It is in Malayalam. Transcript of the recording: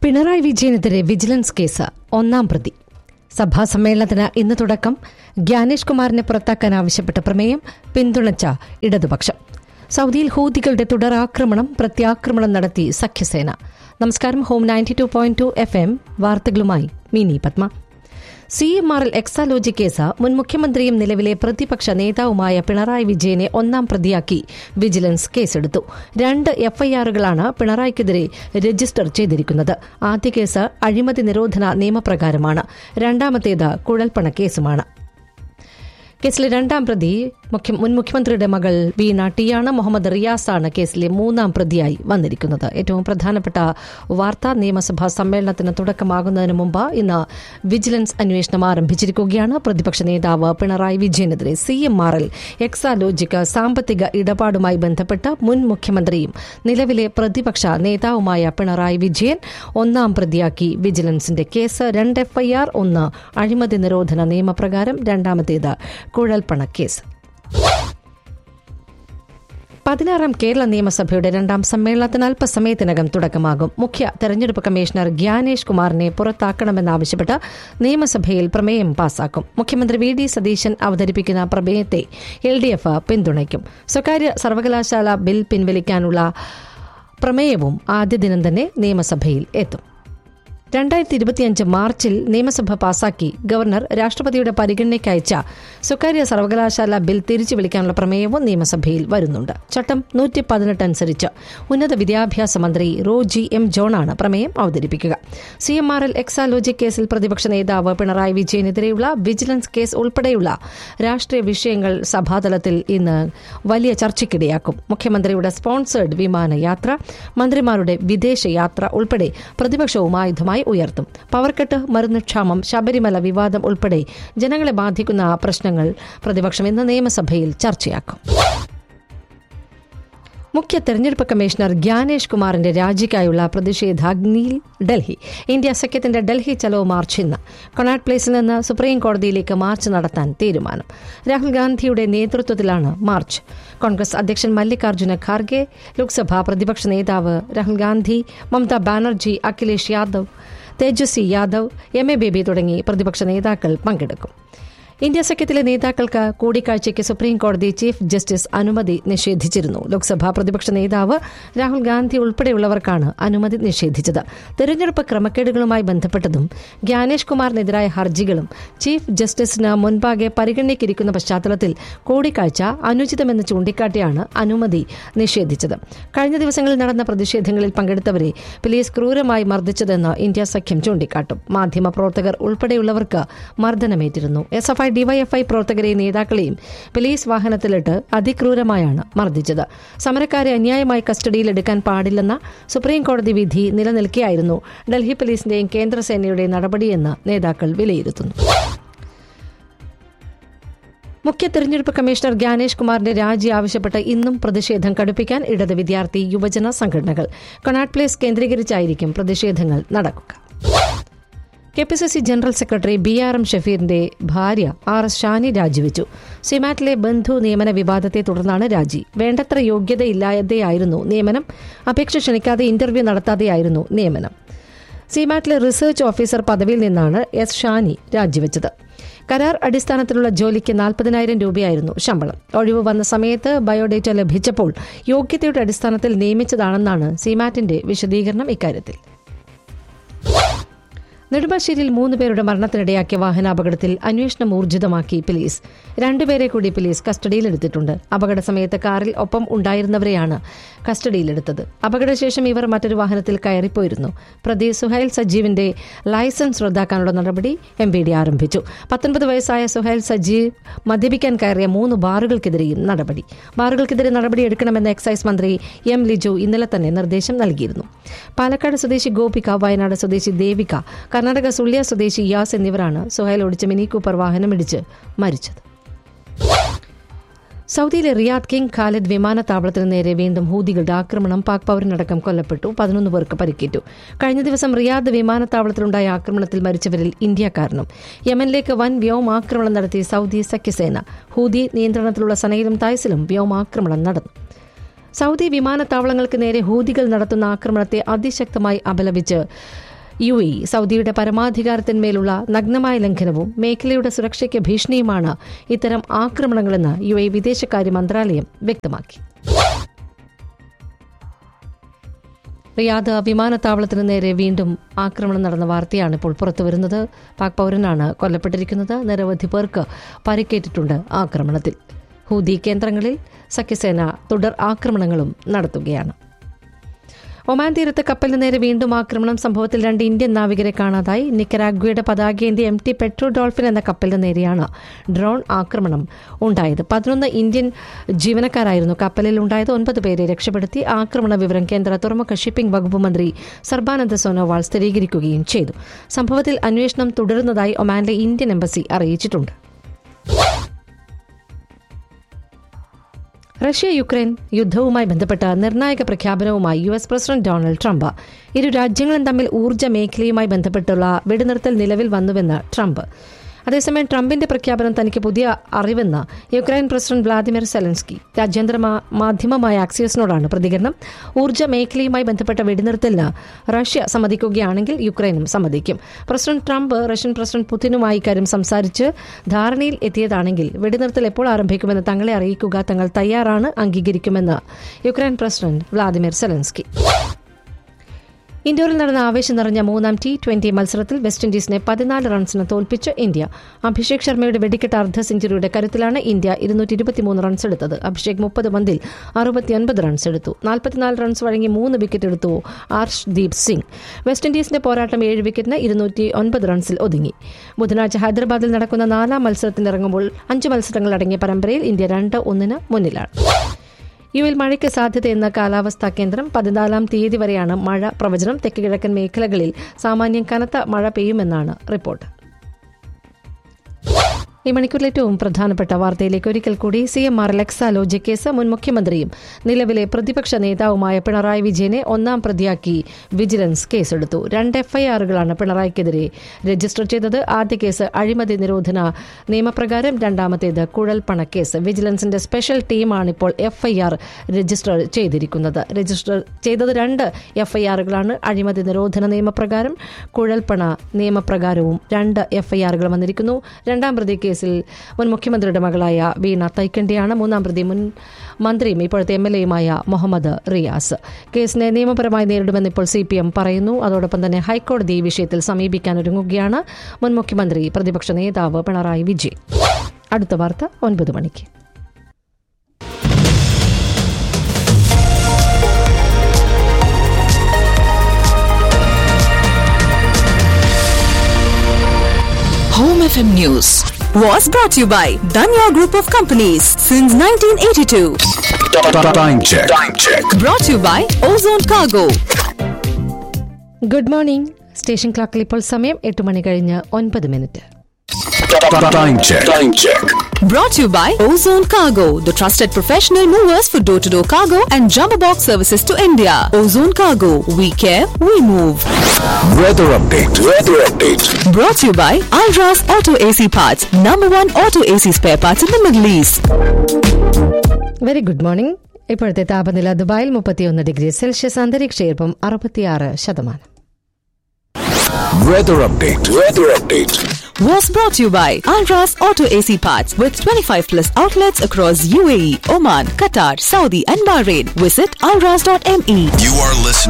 പിണറായി വിജയനെതിരെ വിജിലൻസ് കേസ് ഒന്നാം പ്രതി സഭാ സമ്മേളനത്തിന് ഇന്ന് തുടക്കം ഗ്യാനേഷ് കുമാറിനെ പുറത്താക്കാൻ ആവശ്യപ്പെട്ട പ്രമേയം പിന്തുണച്ച ഇടതുപക്ഷം സൗദിയിൽ ഹൂതികളുടെ തുടരാക്രമണം പ്രത്യാക്രമണം നടത്തി സഖ്യസേന നമസ്കാരം home ninety two point two F M വാർത്തകളുമായി Mini Padma C M R L Exalogic case മുൻ മുഖ്യമന്ത്രിയും നിലവിലെ പ്രതിപക്ഷ നേതാവുമായ പിണറായി വിജയനെ ഒന്നാം പ്രതിയാക്കി വിജിലൻസ് കേസെടുത്തു രണ്ട് എഫ്ഐആറുകളാണ് പിണറായിക്കെതിരെ രജിസ്റ്റർ ചെയ്തിരിക്കുന്നത് ആദ്യ കേസ് അഴിമതി നിരോധന നിയമപ്രകാരമാണ് രണ്ടാമത്തേത് കുഴൽപ്പണ കേസുമാണ് കേസിലെ രണ്ടാം പ്രതി മുഖ്യ- മുൻ മുഖ്യമന്ത്രിയുടെ മകൾ വീണ ടിയാണ് മുഹമ്മദ് റിയാസാണ് കേസിലെ മൂന്നാം പ്രതിയായി വന്നിരിക്കുന്നത് ഏറ്റവും പ്രധാനപ്പെട്ട വാർത്താ നിയമസഭാ സമ്മേളനത്തിന് തുടക്കമാകുന്നതിന് മുമ്പ് ഇന്ന് വിജിലൻസ് അന്വേഷണം ആരംഭിച്ചിരിക്കുകയാണ് പ്രതിപക്ഷ നേതാവ് പിണറായി വിജയനെതിരെ സി എം ആർ എൽ എക്സാലോജിക്ക് സാമ്പത്തിക ഇടപാടുമായി ബന്ധപ്പെട്ട് മുൻ മുഖ്യമന്ത്രിയും നിലവിലെ പ്രതിപക്ഷ നേതാവുമായ പിണറായി വിജയൻ ഒന്നാം പ്രതിയാക്കി വിജിലൻസിന്റെ കേസ് രണ്ട് എഫ്ഐആർ ഒന്ന് അഴിമതി നിരോധന നിയമപ്രകാരം രണ്ടാമത്തേത് കുഴൽപ്പണ കേസ് പതിനാറാം കേരള നിയമസഭയുടെ രണ്ടാം സമ്മേളനത്തിന് അല്പസമയത്തിനകം തുടക്കമാകും മുഖ്യ തെരഞ്ഞെടുപ്പ് കമ്മീഷണർ ഗ്യാനേഷ് കുമാറിനെ പുറത്താക്കണമെന്നാവശ്യപ്പെട്ട് നിയമസഭയിൽ പ്രമേയം പാസാക്കും മുഖ്യമന്ത്രി വി ഡി സതീശൻ അവതരിപ്പിക്കുന്ന പ്രമേയത്തെ എൽ ഡി എഫ് പിന്തുണയ്ക്കും സ്വകാര്യ സർവകലാശാല ബിൽ പിൻവലിക്കാനുള്ള പ്രമേയവും ആദ്യ ദിനം തന്നെ നിയമസഭയിൽ എത്തും രണ്ടായിരത്തി ഇരുപത്തിയഞ്ച് മാർച്ചിൽ നിയമസഭ പാസാക്കി ഗവർണർ രാഷ്ട്രപതിയുടെ പരിഗണനയ്ക്ക് അയച്ച സ്വകാര്യ സർവകലാശാല ബിൽ തിരിച്ചു വിളിക്കാനുള്ള പ്രമേയവും നിയമസഭയിൽ വരുന്നുണ്ട് ചട്ടം നൂറ്റി പതിനെട്ട് അനുസരിച്ച് ഉന്നത വിദ്യാഭ്യാസ മന്ത്രി റോജി എം ജോണാണ് പ്രമേയം അവതരിപ്പിക്കുക C M R L Exalogic കേസിൽ പ്രതിപക്ഷ നേതാവ് പിണറായി വിജയനെതിരെയുള്ള വിജിലൻസ് കേസ് ഉൾപ്പെടെയുള്ള രാഷ്ട്രീയ വിഷയങ്ങൾ സഭാതലത്തിൽ ഇന്ന് വലിയ ചർച്ചയ്ക്കിടയാക്കും മുഖ്യമന്ത്രിയുടെ സ്പോൺസേഡ് വിമാനയാത്ര മന്ത്രിമാരുടെ വിദേശയാത്ര ഉൾപ്പെടെ പ്രതിപക്ഷവും ആയുധമായി ഉയർത്തും പവർക്കെട്ട് മരുന്ന് ക്ഷാമം ശബരിമല വിവാദം ഉൾപ്പെടെ ജനങ്ങളെ ബാധിക്കുന്ന പ്രശ്നങ്ങൾ പ്രതിപക്ഷം ഇന്ന് നിയമസഭയിൽ ചർച്ചയാക്കും മുഖ്യ തെരഞ്ഞെടുപ്പ് കമ്മീഷണർ ഗ്യാനേഷ് കുമാറിന്റെ രാജിക്കായുള്ള പ്രതിഷേധാഗ്നിയിൽ ഡൽഹി ഇന്ത്യ സഖ്യത്തിന്റെ ഡൽഹി ചലോ മാർച്ച് ഇന്ന് കൊണാട്ട് പ്ലേസിൽ നിന്ന് സുപ്രീം കോടതിയിലേക്ക് മാർച്ച് നടത്താൻ തീരുമാനം രാഹുൽ ഗാന്ധിയുടെ നേതൃത്വത്തിലാണ് മാർച്ച് കോൺഗ്രസ് അധ്യക്ഷൻ മല്ലികാർജ്ജുന ഖാർഗെ ലോക്സഭാ പ്രതിപക്ഷ നേതാവ് രാഹുൽ ഗാന്ധി മമതാ ബാനർജി അഖിലേഷ് യാദവ് തേജസ്വി യാദവ് എം എ ബേബി തുടങ്ങി പ്രതിപക്ഷ നേതാക്കൾ പങ്കെടുക്കും ഇന്ത്യ സഖ്യത്തിലെ നേതാക്കൾക്ക് കൂടിക്കാഴ്ചയ്ക്ക് സുപ്രീം കോടതി ചീഫ് ജസ്റ്റിസ് അനുമതി നിഷേധിച്ചിരുന്നു ലോക്സഭാ പ്രതിപക്ഷ നേതാവ് രാഹുൽ ഗാന്ധി ഉൾപ്പെടെയുള്ളവർക്കാണ് അനുമതി നിഷേധിച്ചത് തെരഞ്ഞെടുപ്പ് ക്രമക്കേടുകളുമായി ബന്ധപ്പെട്ടതും ഗ്യാനേഷ് കുമാറിനെതിരായ ഹർജികളും ചീഫ് ജസ്റ്റിസിന് മുൻപാകെ പരിഗണനയ്ക്കിരിക്കുന്ന പശ്ചാത്തലത്തിൽ കൂടിക്കാഴ്ച അനുചിതമെന്ന് ചൂണ്ടിക്കാട്ടിയാണ് അനുമതി നിഷേധിച്ചത് കഴിഞ്ഞ ദിവസങ്ങളിൽ നടന്ന പ്രതിഷേധങ്ങളിൽ പങ്കെടുത്തവരെ പോലീസ് ക്രൂരമായി മർദ്ദിച്ചതെന്ന് ഇന്ത്യ സഖ്യം ചൂണ്ടിക്കാട്ടും മാധ്യമ പ്രവർത്തകർ ഉൾപ്പെടെയുള്ളവർക്ക് മർദ്ദനമേറ്റിരുന്നു എസ് എഫ് ഐ ഡിവൈഎഫ്ഐ പ്രവർത്തകരെയും നേതാക്കളെയും പോലീസ് വാഹനത്തിലിട്ട് അതിക്രൂരമായാണ് മർദ്ദിച്ചത് സമരക്കാരെ അന്യായമായി കസ്റ്റഡിയിലെടുക്കാൻ പാടില്ലെന്ന സുപ്രീം കോടതി വിധി നിലനിൽക്കെയായിരുന്നു ഡൽഹി പോലീസിന്റെയും കേന്ദ്രസേനയുടെയും നടപടിയെന്ന് നേതാക്കൾ വിലയിരുത്തുന്നു മുഖ്യ തെരഞ്ഞെടുപ്പ് കമ്മീഷണർ ഗ്യാനേഷ് കുമാറിന്റെ രാജി ആവശ്യപ്പെട്ട് ഇന്നും പ്രതിഷേധം കടുപ്പിക്കാൻ ഇടത് വിദ്യാർത്ഥി യുവജന സംഘടനകൾ കൊണാട്ട് പ്ലേസ് കേന്ദ്രീകരിച്ചായിരിക്കും പ്രതിഷേധങ്ങൾ നടക്കുക K P C C general secretary B R M ഷഫീറിന്റെ ഭാര്യ ആർ എസ് ഷാനി രാജിവെച്ചു സിമാറ്റിലെ ബന്ധു നിയമന വിവാദത്തെ തുടർന്നാണ് രാജി വേണ്ടത്ര യോഗ്യതയില്ലാതെയായിരുന്നു നിയമനം അപേക്ഷ ക്ഷണിക്കാതെ ഇന്റർവ്യൂ നടത്താതെയായിരുന്നു നിയമനം സിമാറ്റിലെ റിസർച്ച് ഓഫീസർ പദവിയിൽ നിന്നാണ് എസ് ഷാനി രാജിവെച്ചത് കരാർ അടിസ്ഥാനത്തിലുള്ള ജോലിക്ക് നാൽപ്പതിനായിരം രൂപയായിരുന്നു ശമ്പളം ഒഴിവ് വന്ന സമയത്ത് ബയോഡേറ്റ ലഭിച്ചപ്പോൾ യോഗ്യതയുടെ അടിസ്ഥാനത്തിൽ നിയമിച്ചതാണെന്നാണ് സിമാറ്റിന്റെ വിശദീകരണം ഇക്കാര്യത്തിൽ നെടുമ്പാശ്ശേരിയിൽ മൂന്ന് പേരുടെ മരണത്തിനിടയാക്കിയ വാഹനാപകടത്തിൽ അന്വേഷണം ഊർജിതമാക്കി പോലീസ് രണ്ടുപേരെ കൂടി പോലീസ് കസ്റ്റഡിയിലെടുത്തിട്ടുണ്ട് അപകട സമയത്ത് കാറിൽ ഒപ്പം ഉണ്ടായിരുന്നവരെയാണ് കസ്റ്റഡിയിലെടുത്തത് അപകടശേഷം ഇവർ മറ്റൊരു വാഹനത്തിൽ കയറിപ്പോയിരുന്നു പ്രതി സുഹൈൽ സജീവിന്റെ ലൈസൻസ് റദ്ദാക്കാനുള്ള നടപടി എം പി ഡി ആരംഭിച്ചു പത്തൊൻപത് വയസ്സായ സുഹൈൽ സജീവ് മദ്യപിക്കാൻ കയറിയ മൂന്ന് ബാറുകൾക്കെതിരെയും നടപടി ബാറുകൾക്കെതിരെ നടപടി എടുക്കണമെന്ന് എക്സൈസ് മന്ത്രി എം ലിജു ഇന്നലെ തന്നെ നിർദ്ദേശം നൽകിയിരുന്നു പാലക്കാട് സ്വദേശി ഗോപിക വയനാട് സ്വദേശി ദേവിക കർണാടക സുള്ളിയ സ്വദേശി യാസ് എന്നിവരാണ് സുഹൈൽ ഓടിച്ച മിനി കൂപ്പർ വാഹനമിടിച്ച് മരിച്ചത് സൗദിയിലെ റിയാദ് കിങ് ഖാലിദ് വിമാനത്താവളത്തിന് നേരെ വീണ്ടും ഹൂതികളുടെ ആക്രമണം പാക് പൗരനടക്കം കൊല്ലപ്പെട്ടു പതിനൊന്ന് പേർക്ക് പരിക്കേറ്റു കഴിഞ്ഞ ദിവസം റിയാദ് വിമാനത്താവളത്തിലുണ്ടായ ആക്രമണത്തിൽ മരിച്ചവരിൽ ഇന്ത്യക്കാരനും യമനിലേക്ക് വൻ വ്യോമാക്രമണം നടത്തി സൗദി സഖ്യസേന ഹൂതി നിയന്ത്രണത്തിലുള്ള സനയിലും തായ്സിലും വ്യോമാക്രമണം നടന്നു സൗദി വിമാനത്താവളങ്ങൾക്ക് നേരെ ഹൂതികൾ നടത്തുന്ന ആക്രമണത്തെ അതിശക്തമായി അപലപിച്ച് യു എ സൗദിയുടെ പരമാധികാരത്തിന്മേലുള്ള നഗ്നമായ ലംഘനവും മേഖലയുടെ സുരക്ഷയ്ക്ക് ഭീഷണിയുമാണ് ഇത്തരം ആക്രമണങ്ങളെന്ന് യു എ വിദേശകാര്യ മന്ത്രാലയം വ്യക്തമാക്കി റിയാദ് വിമാനത്താവളത്തിന് നേരെ വീണ്ടും ആക്രമണം നടന്ന വാർത്തയാണ് ഇപ്പോൾ പുറത്തുവരുന്നത് പാക് പൗരനാണ് കൊല്ലപ്പെട്ടിരിക്കുന്നത് നിരവധി പേർക്ക് പരിക്കേറ്റിട്ടുണ്ട് ആക്രമണത്തിൽ ഹൂതി കേന്ദ്രങ്ങളിൽ സഖ്യസേന തുടർ ആക്രമണങ്ങളും നടത്തുകയാണ് ഒമാൻ തീരത്ത് കപ്പലിന് നേരെ വീണ്ടും ആക്രമണം സംഭവത്തിൽ രണ്ട് ഇന്ത്യൻ നാവികരെ കാണാതായി നിക്കരാഗ്വയുടെ പതാകയേന്തി എം ടി പെട്രോ ഡോൾഫിൻ എന്ന കപ്പലിന് നേരെയാണ് ഡ്രോൺ ആക്രമണം ഉണ്ടായത് പതിനൊന്ന് ഇന്ത്യൻ ജീവനക്കാരായിരുന്നു കപ്പലിൽ ഉണ്ടായത് ഒൻപത് പേരെ രക്ഷപ്പെടുത്തി ആക്രമണ വിവരം കേന്ദ്ര തുറമുഖ ഷിപ്പിംഗ് വകുപ്പ് മന്ത്രി സർബാനന്ദ സോനോവാൾ സ്ഥിരീകരിക്കുകയും ചെയ്തു സംഭവത്തിൽ അന്വേഷണം തുടരുന്നതായി ഒമാനിലെ ഇന്ത്യൻ എംബസി അറിയിച്ചിട്ടുണ്ട് റഷ്യ യുക്രൈൻ യുദ്ധവുമായി ബന്ധപ്പെട്ട നിർണായക പ്രഖ്യാപനവുമായി U S president Donald Trump ഇരു രാജ്യങ്ങളും തമ്മിൽ ഊർജ്ജ മേഖലയുമായി ബന്ധപ്പെട്ടുള്ള വെടിനിർത്തൽ നിലവിൽ വന്നുവെന്ന് ട്രംപ് അതേസമയം ട്രംപിന്റെ പ്രഖ്യാപനം തനിക്ക് പുതിയ അറിവെന്ന് യുക്രൈൻ പ്രസിഡന്റ് വ്ളാദിമിർ സെലൻസ്കി രാജ്യാന്തര മാ- മാധ്യമമായ ആക്സിയസിനോടാണ് പ്രതികരണം ഊർജ്ജ മേഖലയുമായി ബന്ധപ്പെട്ട വെടിനിർത്തലിന് റഷ്യ സമ്മതിക്കുകയാണെങ്കിൽ യുക്രൈനും സമ്മതിക്കും പ്രസിഡന്റ് ട്രംപ് റഷ്യൻ പ്രസിഡന്റ് പുതിനുമായി ഇക്കാര്യം സംസാരിച്ച് ധാരണയിൽ എത്തിയതാണെങ്കിൽ വെടിനിർത്തൽ എപ്പോൾ ആരംഭിക്കുമെന്ന് തങ്ങളെ അറിയിക്കുക തങ്ങൾ തയ്യാറാണ് അംഗീകരിക്കുമെന്ന് യുക്രൈൻ പ്രസിഡന്റ് വ്ളാദിമിർ സെലൻസ്കി ഇൻഡോറിൽ നടന്ന ആവേശം നിറഞ്ഞ മൂന്നാം ടി ട്വന്റി മത്സരത്തിൽ വെസ്റ്റ് ഇൻഡീസിനെ പതിനാല് റൺസിന് തോൽപ്പിച്ച് ഇന്ത്യ അഭിഷേക് ശർമ്മയുടെ വെടിക്കെട്ട അർദ്ധ സെഞ്ചുറിയുടെ കരുത്തിലാണ് ഇന്ത്യ ഇരുന്നൂറ്റി ഇരുപത്തിമൂന്ന് റൺസ് എടുത്തത് അഭിഷേക് മുപ്പത് പന്തിൽ അറുപത്തിയൊൻപത് റൺസ് എടുത്തു നാൽപ്പത്തിനാല് റൺസ് വഴങ്ങി മൂന്ന് വിക്കറ്റ് എടുത്തു ആർഷ്ദീപ് സിംഗ് വെസ്റ്റ് ഇൻഡീസിന്റെ പോരാട്ടം ഏഴ് വിക്കറ്റിന് ഇരുന്നൂറ്റി ഒൻപത് റൺസിൽ ഒതുങ്ങി ബുധനാഴ്ച ഹൈദരാബാദിൽ നടക്കുന്ന നാലാം മത്സരത്തിനിറങ്ങുമ്പോൾ അഞ്ച് മത്സരങ്ങൾ അടങ്ങിയ പരമ്പരയിൽ ഇന്ത്യ രണ്ട് ഒന്നിന് മുന്നിലാണ് യുവിൽ മഴയ്ക്ക് സാധ്യതയെന്ന കാലാവസ്ഥാ കേന്ദ്രം പതിനാലാം തീയതി വരെയാണ് മഴ പ്രവചനം തെക്ക് കിഴക്കൻ മേഖലകളിൽ സാമാന്യം കനത്ത മഴ പെയ്യുമെന്നാണ് റിപ്പോർട്ട് ഈ മണിക്കൂറിൽ ഏറ്റവും പ്രധാനപ്പെട്ട വാർത്തയിലേക്ക് ഒരിക്കൽ കൂടി C M R Exalogic case മുൻ മുഖ്യമന്ത്രിയും നിലവിലെ പ്രതിപക്ഷ നേതാവുമായ പിണറായി വിജയനെ ഒന്നാം പ്രതിയാക്കി വിജിലൻസ് കേസെടുത്തു രണ്ട് എഫ്ഐആറുകളാണ് പിണറായിക്കെതിരെ രജിസ്റ്റർ ചെയ്തത് ആദ്യ കേസ് അഴിമതി നിരോധന നിയമപ്രകാരം രണ്ടാമത്തേത് കുഴൽപ്പണ കേസ് വിജിലൻസിന്റെ സ്പെഷ്യൽ ടീമാണ് ഇപ്പോൾ എഫ്ഐആർ രജിസ്റ്റർ ചെയ്തിരിക്കുന്നത് രജിസ്റ്റർ ചെയ്തത് രണ്ട് എഫ്ഐആറുകളാണ് അഴിമതി നിരോധന നിയമപ്രകാരം കുഴൽപ്പണ നിയമപ്രകാരവും രണ്ട് എഫ്ഐആറുകൾ വന്നിരിക്കുന്നു രണ്ടാം പ്രതി കേസിൽ മുൻ മുഖ്യമന്ത്രിയുടെ മകളായ വീണ തൈക്കണ്ടിയാണ് മൂന്നാം പ്രതി മുൻ മന്ത്രിയും ഇപ്പോഴത്തെ എം എൽ എയുമായ മുഹമ്മദ് റിയാസ് കേസിനെ നിയമപരമായി നേരിടുമെന്ന് ഇപ്പോൾ സി പി എം പറയുന്നു അതോടൊപ്പം തന്നെ ഹൈക്കോടതി ഈ വിഷയത്തിൽ സമീപിക്കാനൊരുങ്ങുകയാണ് മുൻ മുഖ്യമന്ത്രി പ്രതിപക്ഷ നേതാവ് പിണറായി വിജയൻ അടുത്ത വാർത്ത ഒൻപത് മണിക്ക് Home FM News was brought to you by Danya Group of Companies since 1982. Time check. Time check. Brought to you by Ozone Cargo. Good morning station ക്ലോക്കിൽ ഇപ്പോൾ സമയം എട്ട് മണി കഴിഞ്ഞ് ഒൻപത് minute Time check. Time check. Brought to you by Ozone Cargo, the trusted professional movers for door to door cargo and jumbo box services to India. Ozone Cargo, we care, we move. Weather update. Weather update. Brought to you by Alras Auto AC Parts, number one auto AC spare parts in the Middle East. Very good morning ഇപ്പോഴത്തെ താപനില ദുബായിൽ മുപ്പത്തിയൊന്ന് ഡിഗ്രി സെൽഷ്യസ് അന്തരീക്ഷ ഈർപ്പം അറുപത്തിയാറ് ശതമാനം Weather update. Weather update. Was brought to you by Alras Auto AC Parts with 25 plus outlets across UAE, Oman, Qatar, Saudi, and Bahrain. Visit alras.me. You are listening.